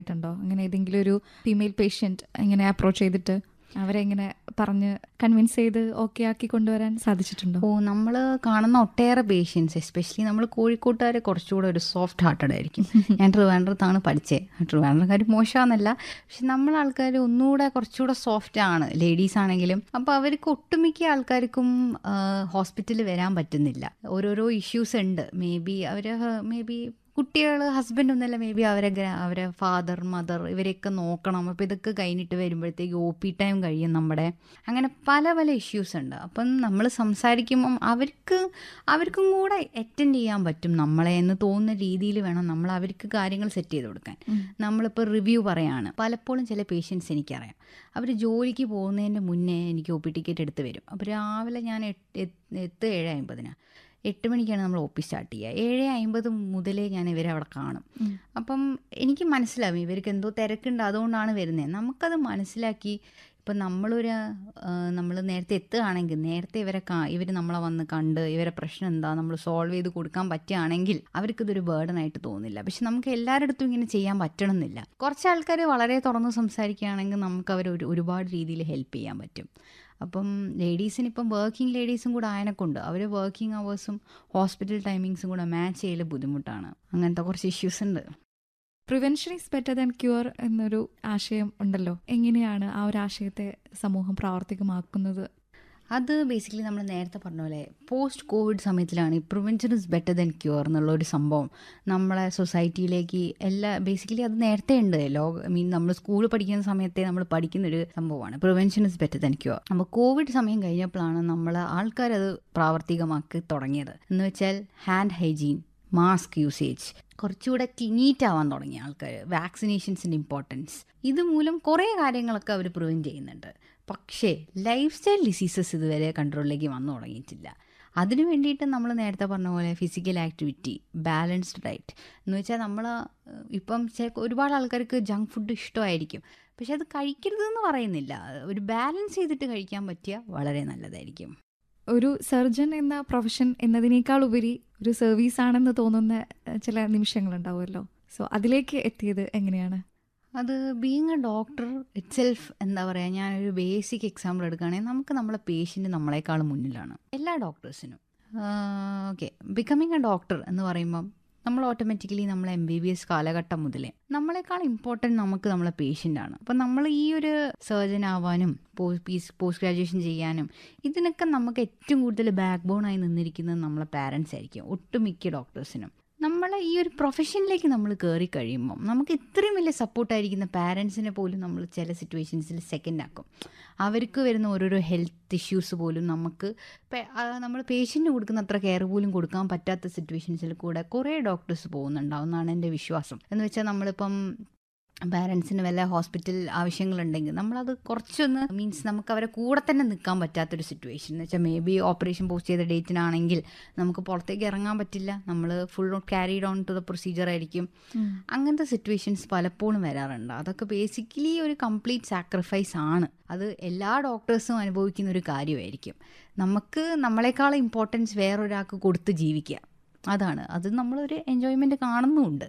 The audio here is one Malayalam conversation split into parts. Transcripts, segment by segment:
ണ്ടോ അങ്ങനെ ഏതെങ്കിലും ഒരു ഫീമെയിൽ പേഷ്യന്റ് ഇങ്ങനെ അപ്രോച്ച് ചെയ്തിട്ട് അവരെ ഇങ്ങനെ പറഞ്ഞ് കൺവിൻസ് ചെയ്ത് ഓക്കെ ആക്കി കൊണ്ടുവരാൻ സാധിച്ചിട്ടുണ്ടോ ഓ നമ്മൾ കാണുന്ന ഒട്ടേറെ പേഷ്യൻസ് എസ്പെഷ്യലി നമ്മൾ കോഴിക്കോട്ടുകാർ കുറച്ചുകൂടെ ഒരു സോഫ്റ്റ് ഹാർട്ടഡ് ആയിരിക്കും ഞാൻ ട്രിവാൻഡ്രത്താണ് പഠിച്ചത് ട്രിവാൻഡ്രക്കാർ മോശമാണെന്നല്ല പക്ഷെ നമ്മൾ ആൾക്കാർ ഒന്നുകൂടെ കുറച്ചുകൂടെ സോഫ്റ്റ് ആണ് ലേഡീസ് ആണെങ്കിലും അപ്പോൾ അവർക്ക് ഒട്ടുമിക്ക ആൾക്കാർക്കും ഹോസ്പിറ്റലിൽ വരാൻ പറ്റുന്നില്ല ഓരോരോ ഇഷ്യൂസ് ഉണ്ട് മേ ബി അവർ മേ ബി കുട്ടികൾ ഹസ്ബൻഡ് ഒന്നല്ല മേ ബി അവരെ ഗ്ര- അവരെ ഫാദർ മദർ ഇവരെയൊക്കെ നോക്കണം അപ്പോൾ ഇതൊക്കെ കഴിഞ്ഞിട്ട് വരുമ്പോഴത്തേക്ക് ഒ പി ടൈം കഴിയും നമ്മുടെ അങ്ങനെ പല പല ഇഷ്യൂസ് ഉണ്ട് അപ്പം നമ്മൾ സംസാരിക്കുമ്പം അവർക്ക് അവർക്കും കൂടെ അറ്റൻഡ് ചെയ്യാൻ പറ്റും നമ്മളെ എന്ന് തോന്നുന്ന രീതിയിൽ വേണം നമ്മൾ അവർക്ക് കാര്യങ്ങൾ സെറ്റ് ചെയ്ത് കൊടുക്കാൻ നമ്മളിപ്പോൾ റിവ്യൂ പറയാണ് പലപ്പോഴും ചില പേഷ്യൻസ് എനിക്കറിയാം അവർ ജോലിക്ക് പോകുന്നതിൻ്റെ മുന്നേ എനിക്ക് ഒ പി ടിക്കറ്റ് എടുത്ത് വരും അപ്പോൾ രാവിലെ ഞാൻ എട്ട് എത്ത് എത്ത് ഏഴ് അമ്പതിനാണ് എട്ട് മണിക്കാണ് നമ്മൾ ഒ പി സ്റ്റാർട്ട് ചെയ്യുക ഏഴ് അമ്പത് മുതലേ ഞാൻ ഇവരെ അവിടെ കാണും അപ്പം എനിക്ക് മനസ്സിലാവും ഇവർക്ക് എന്തോ തിരക്കുണ്ട് അതുകൊണ്ടാണ് വരുന്നത് നമുക്കത് മനസ്സിലാക്കി ഇപ്പം നമ്മളൊരു നമ്മൾ നേരത്തെ എത്തുകയാണെങ്കിൽ നേരത്തെ ഇവരെ കാ ഇവർ നമ്മളെ വന്ന് കണ്ട് ഇവരെ പ്രശ്നം എന്താ നമ്മൾ സോൾവ് ചെയ്ത് കൊടുക്കാൻ പറ്റുകയാണെങ്കിൽ അവർക്കിതൊരു ബേർഡൻ ആയിട്ട് തോന്നില്ല പക്ഷെ നമുക്ക് എല്ലാവരുടെ ഇങ്ങനെ ചെയ്യാൻ പറ്റണമെന്നില്ല കുറച്ച് ആൾക്കാർ വളരെ തുറന്ന് സംസാരിക്കുകയാണെങ്കിൽ നമുക്ക് അവർ ഒരു ഒരുപാട് രീതിയിൽ ഹെൽപ്പ് ചെയ്യാൻ പറ്റും അപ്പം ലേഡീസിന് ഇപ്പം വർക്കിംഗ് ലേഡീസും കൂടെ ആയനെക്കൊണ്ട് അവർ വർക്കിംഗ് അവേഴ്സും ഹോസ്പിറ്റൽ ടൈമിങ്സും കൂടെ മാച്ച് ചെയ്യൽ ബുദ്ധിമുട്ടാണ് അങ്ങനത്തെ കുറച്ച് ഇഷ്യൂസ് ഉണ്ട് prevention is better than cure എന്നൊരു ആശയം ഉണ്ടല്ലോ എങ്ങനെയാണ് ആ ഒരു ആശയത്തെ സമൂഹം പ്രാവർത്തികമാക്കുന്നത് അത് ബേസിക്കലി നമ്മൾ നേരത്തെ പറഞ്ഞ പോലെ പോസ്റ്റ് കോവിഡ് സമയത്തിലാണ് ഈ prevention is better than cure എന്നുള്ള ഒരു സംഭവം നമ്മളെ സൊസൈറ്റിയിലേക്ക് എല്ലാ ബേസിക്കലി അത് നേരത്തെ ഉണ്ട് ലോക മീൻ നമ്മൾ സ്കൂളിൽ പഠിക്കുന്ന സമയത്തെ നമ്മൾ പഠിക്കുന്ന ഒരു സംഭവമാണ് prevention is better than cure അപ്പോൾ കോവിഡ് സമയം കഴിഞ്ഞപ്പോഴാണ് നമ്മൾ ആൾക്കാരത് പ്രാവർത്തികമാക്കി തുടങ്ങിയത് എന്ന് വെച്ചാൽ ഹാൻഡ് ഹൈജീൻ മാസ്ക് യൂസേജ് കുറച്ചുകൂടെ നീറ്റ് ആവാൻ തുടങ്ങി ആൾക്കാർ വാക്സിനേഷൻസിൻ്റെ ഇമ്പോർട്ടൻസ് ഇതുമൂലം കുറേ കാര്യങ്ങളൊക്കെ അവർ പ്രിവെൻറ്റ് ചെയ്യുന്നുണ്ട് പക്ഷേ ലൈഫ് സ്റ്റൈൽ ഡിസീസസ് ഇതുവരെ കൺട്രോളിലേക്ക് വന്നു തുടങ്ങിയിട്ടില്ല അതിനു വേണ്ടിയിട്ട് നമ്മൾ നേരത്തെ പറഞ്ഞ പോലെ ഫിസിക്കൽ ആക്ടിവിറ്റി ബാലൻസ്ഡ് ഡയറ്റ് എന്ന് വെച്ചാൽ നമ്മൾ ഇപ്പം ചെ- ഒരുപാട് ആൾക്കാർക്ക് ജങ്ക് ഫുഡ് ഇഷ്ടമായിരിക്കും പക്ഷെ അത് കഴിക്കരുതെന്ന് പറയുന്നില്ല ഒരു ബാലൻസ് ചെയ്തിട്ട് കഴിക്കാൻ പറ്റിയാൽ വളരെ നല്ലതായിരിക്കും ഒരു സർജൻ എന്ന പ്രൊഫഷൻ എന്നതിനേക്കാൾ ഉപരി ഒരു സർവീസ് ആണെന്ന് തോന്നുന്ന ഏഹ്, ചില നിമിഷങ്ങളുണ്ടാവുമല്ലോ സോ അതിലേക്ക് എത്തിയത് എങ്ങനെയാണ് അത് being a doctor itself എന്താ പറയുക ഞാനൊരു ബേസിക് എക്സാമ്പിൾ എടുക്കുകയാണെങ്കിൽ നമുക്ക് നമ്മളെ പേഷ്യൻ്റ് നമ്മളെക്കാളും മുന്നിലാണ് എല്ലാ ഡോക്ടേഴ്സിനും ഓക്കെ ബിക്കമിങ് എ ഡോക്ടർ എന്ന് പറയുമ്പം നമ്മൾ ഓട്ടോമാറ്റിക്കലി നമ്മൾ എം ബി ബി എസ് കാലഘട്ടം മുതലേ നമ്മളെക്കാൾ ഇമ്പോർട്ടൻറ്റ് നമുക്ക് നമ്മളെ പേഷ്യൻ്റ് ആണ് അപ്പം നമ്മൾ ഈ ഒരു സർജൻ ആവാനും പോസ്റ്റ് ഗ്രാജുവേഷൻ ചെയ്യാനും ഇതിനൊക്കെ നമുക്ക് ഏറ്റവും കൂടുതൽ ബാക്ക് ബോൺ ആയി നിന്നിരിക്കുന്നത് നമ്മളെ പാരൻസ് ആയിരിക്കും ഒട്ടുമിക്ക ഡോക്ടേഴ്സിനും നമ്മൾ ഈ ഒരു പ്രൊഫഷനിലേക്ക് നമ്മൾ കയറി കഴിയുമ്പം നമുക്ക് ഇത്രയും വലിയ സപ്പോർട്ടായിരിക്കുന്ന പാരൻസിനെ പോലും നമ്മൾ ചില സിറ്റുവേഷൻസിൽ സെക്കൻഡ് ആക്കും അവർക്ക് വരുന്ന ഓരോരോ ഹെൽത്ത് ഇഷ്യൂസ് പോലും നമുക്ക് നമ്മൾ പേഷ്യൻറ്റിന് കൊടുക്കുന്ന അത്ര കെയർ പോലും കൊടുക്കാൻ പറ്റാത്ത സിറ്റുവേഷൻസിൽ കൂടെ കുറേ ഡോക്ടേഴ്സ് പോകുന്നുണ്ടാവും എന്നാണ് എൻ്റെ വിശ്വാസം എന്ന് വെച്ചാൽ നമ്മളിപ്പം പാരൻസിന് വല്ല ഹോസ്പിറ്റൽ ആവശ്യങ്ങളുണ്ടെങ്കിൽ നമ്മളത് കുറച്ചൊന്ന് മീൻസ് നമുക്ക് അവരെ കൂടെ തന്നെ നിൽക്കാൻ പറ്റാത്തൊരു സിറ്റുവേഷൻ എന്ന് വെച്ചാൽ മേ ബി ഓപ്പറേഷൻ പോസ്റ്റ് ചെയ്ത ഡേറ്റിനാണെങ്കിൽ നമുക്ക് പുറത്തേക്ക് ഇറങ്ങാൻ പറ്റില്ല നമ്മൾ full carried on to the procedure ആയിരിക്കും അങ്ങനത്തെ സിറ്റുവേഷൻസ് പലപ്പോഴും വരാറുണ്ട് അതൊക്കെ ബേസിക്കലി ഒരു കംപ്ലീറ്റ് സാക്രിഫൈസ് ആണ് അത് എല്ലാ ഡോക്ടേഴ്സും അനുഭവിക്കുന്ന ഒരു കാര്യമായിരിക്കും നമുക്ക് നമ്മളെക്കാൾ ഇമ്പോർട്ടൻസ് വേറൊരാൾക്ക് കൊടുത്ത് ജീവിക്കുക അതാണ് അത് നമ്മളൊരു എൻജോയ്മെൻറ്റ് കാണുന്നുമുണ്ട്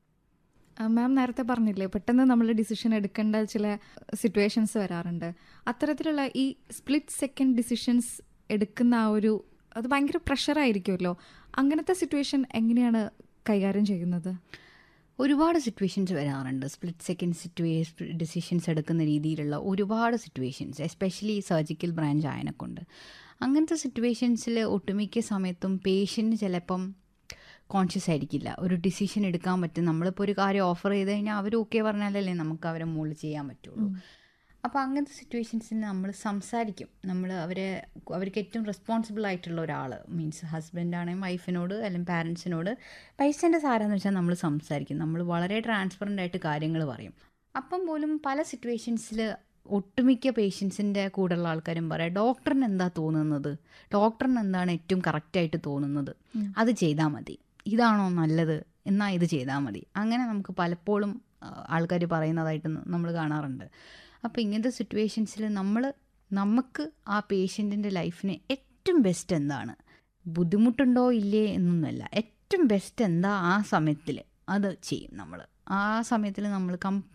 മാം നേരത്തെ പറഞ്ഞില്ലേ പെട്ടെന്ന് നമ്മൾ ഡിസിഷൻ എടുക്കേണ്ട ചില സിറ്റുവേഷൻസ് വരാറുണ്ട് അത്തരത്തിലുള്ള ഈ സ്പ്ലിറ്റ് സെക്കൻഡ് ഡിസിഷൻസ് എടുക്കുന്ന ആ ഒരു അത് ഭയങ്കര പ്രഷറായിരിക്കുമല്ലോ അങ്ങനത്തെ സിറ്റുവേഷൻ എങ്ങനെയാണ് കൈകാര്യം ചെയ്യുന്നത് ഒരുപാട് സിറ്റുവേഷൻസ് വരാറുണ്ട് സ്പ്ലിറ്റ് സെക്കൻഡ് സിറ്റുവേഷൻ ഡിസിഷൻസ് എടുക്കുന്ന രീതിയിലുള്ള ഒരുപാട് സിറ്റുവേഷൻസ് എസ്പെഷ്യലി സർജിക്കൽ ബ്രാഞ്ച് ആയനെക്കൊണ്ട് അങ്ങനത്തെ സിറ്റുവേഷൻസിൽ ഒട്ടുമിക്ക സമയത്തും പേഷ്യൻറ്റ് ചിലപ്പം കോൺഷ്യസ് ആയിരിക്കില്ല ഒരു ഡിസിഷൻ എടുക്കാൻ പറ്റും നമ്മളിപ്പോൾ ഒരു കാര്യം ഓഫർ ചെയ്ത് കഴിഞ്ഞാൽ അവർ ഓക്കെ പറഞ്ഞാലല്ലേ നമുക്ക് അവരെ മുകളിൽ ചെയ്യാൻ പറ്റുള്ളൂ അപ്പോൾ അങ്ങനത്തെ സിറ്റുവേഷൻസിൽ നമ്മൾ സംസാരിക്കും നമ്മൾ അവരെ അവർക്ക് ഏറ്റവും റെസ്പോൺസിബിൾ ആയിട്ടുള്ള ഒരാൾ മീൻസ് ഹസ്ബൻഡ് ആണെങ്കിൽ വൈഫിനോട് അല്ലെങ്കിൽ പാരൻസിനോട് പൈസേൻ്റെ സാരാന്ന് വെച്ചാൽ നമ്മൾ സംസാരിക്കും നമ്മൾ വളരെ ട്രാൻസ്പെറൻ്റ് ആയിട്ട് കാര്യങ്ങൾ പറയും അപ്പം പോലും പല സിറ്റുവേഷൻസിൽ ഒട്ടുമിക്ക പേഷ്യൻസിൻ്റെ കൂടെയുള്ള ആൾക്കാരും പറയാം ഡോക്ടറിന് എന്താ തോന്നുന്നത് ഡോക്ടറിന് എന്താണ് ഏറ്റവും കറക്റ്റായിട്ട് തോന്നുന്നത് അത് ചെയ്താൽ മതി ഇതാണോ നല്ലത് എന്നാൽ ഇത് ചെയ്താൽ മതി അങ്ങനെ നമുക്ക് പലപ്പോഴും ആൾക്കാർ പറയുന്നതായിട്ട് നമ്മൾ കാണാറുണ്ട് അപ്പോൾ ഇങ്ങനത്തെ സിറ്റുവേഷൻസിൽ നമ്മൾ നമുക്ക് ആ പേഷ്യൻറ്റിൻ്റെ ലൈഫിന് ഏറ്റവും ബെസ്റ്റ് എന്താണ് ബുദ്ധിമുട്ടുണ്ടോ ഇല്ലേ എന്നൊന്നുമല്ല ഏറ്റവും ബെസ്റ്റ് എന്താ ആ സമയത്തിൽ അത് ചെയ്യും നമ്മൾ ആ സമയത്തിൽ നമ്മൾ